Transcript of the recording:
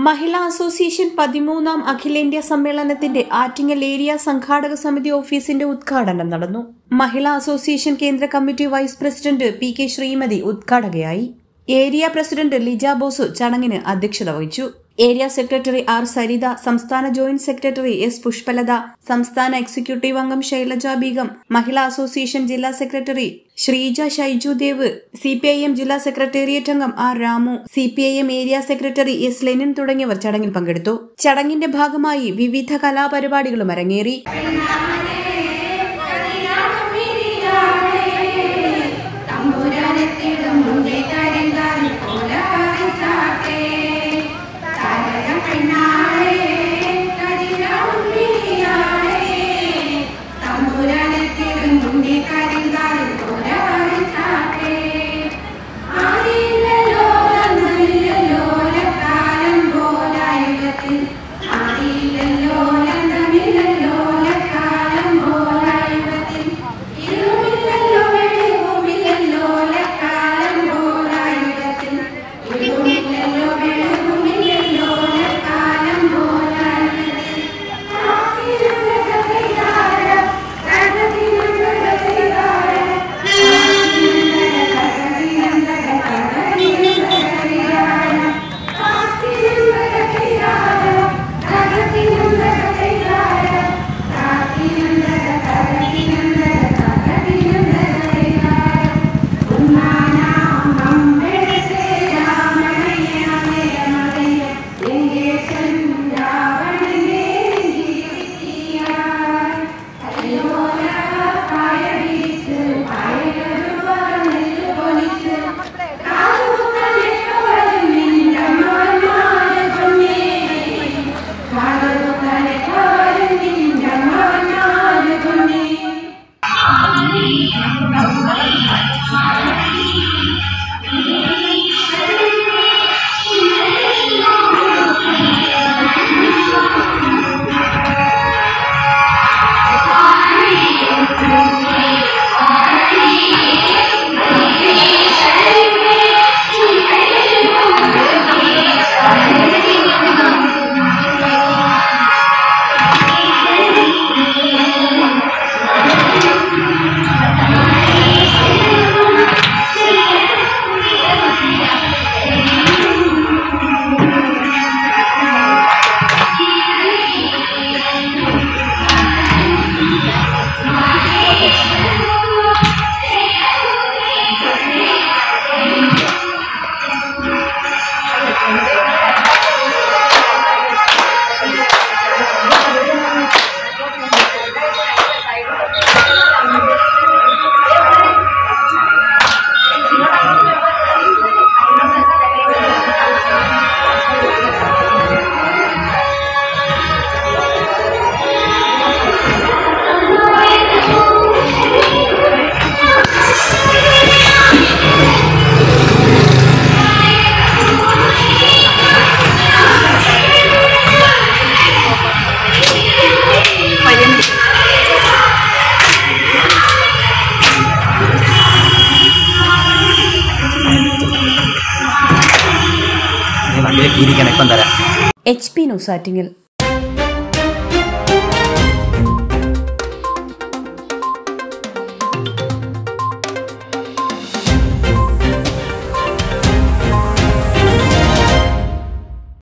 മഹിളാ association പതിമൂന്നാം അഖിലേന്ത്യാ സമ്മേളനത്തിന്റെ ആറ്റിങ്ങൽ ഏരിയ സംഘാടക സമിതി ഓഫീസിന്റെ ഉദ്ഘാടനം നടന്നു മഹിളാ അസോസിയേഷൻ കേന്ദ്ര committee vice president P K Sreemathi ഉദ്ഘാടകയായി ഏരിയ പ്രസിഡന്റ് ലിജ ബോസു ചടങ്ങിന് അധ്യക്ഷത വഹിച്ചു ഏരിയ സെക്രട്ടറി ആർ സരിത സംസ്ഥാന ജോയിന്റ് സെക്രട്ടറി എസ് പുഷ്പലത സംസ്ഥാന എക്സിക്യൂട്ടീവ് അംഗം ശൈലജ ബീഗം മഹിളാ അസോസിയേഷൻ ജില്ലാ secretary Sreeja Shaiju Dev C P I M ജില്ലാ സെക്രട്ടേറിയറ്റ് അംഗം R Ramu C P I M area secretary S Lenin തുടങ്ങിയവർ ചടങ്ങിൽ പങ്കെടുത്തു ചടങ്ങിന്റെ ഭാഗമായി വിവിധ കലാപരിപാടികളും അരങ്ങേറി തമ്പുരാനെത്തിടും മുന്നേ തരങ്കാൽ പോലാറിച്ചാട്ടെ താരകം പെണ്ണാളെ കരിരാവും നീയാളെ തമ്പുരാനെത്തിടും മുന്നേ തരങ്കാൽ പോലാറിച്ചാട്ടെ ആദിയില്ലല്ലോ അന്നമില്ലല്ലോ കാലം പോലായുഗത്തിൽ ആദിയില്ലല്ലോ അന്തമില്ലല്ലോ കാലം പോലായുഗത്തിൽ ഇരുമില്ലല്ലോ വെളിവുമില്ലല്ലോ കാലം പോലായുഗത്തിൽ ഇരുമില്ലല്ലോ വെളിവുമില്ലല്ലോ കാലം പോലായുഗത്തിൽ നീ വണ്ടിയിൽ കീരിക്കണം ഇപ്പം തരാം എച്ച് പി ന്യൂസ് ആറ്റിങ്ങൽ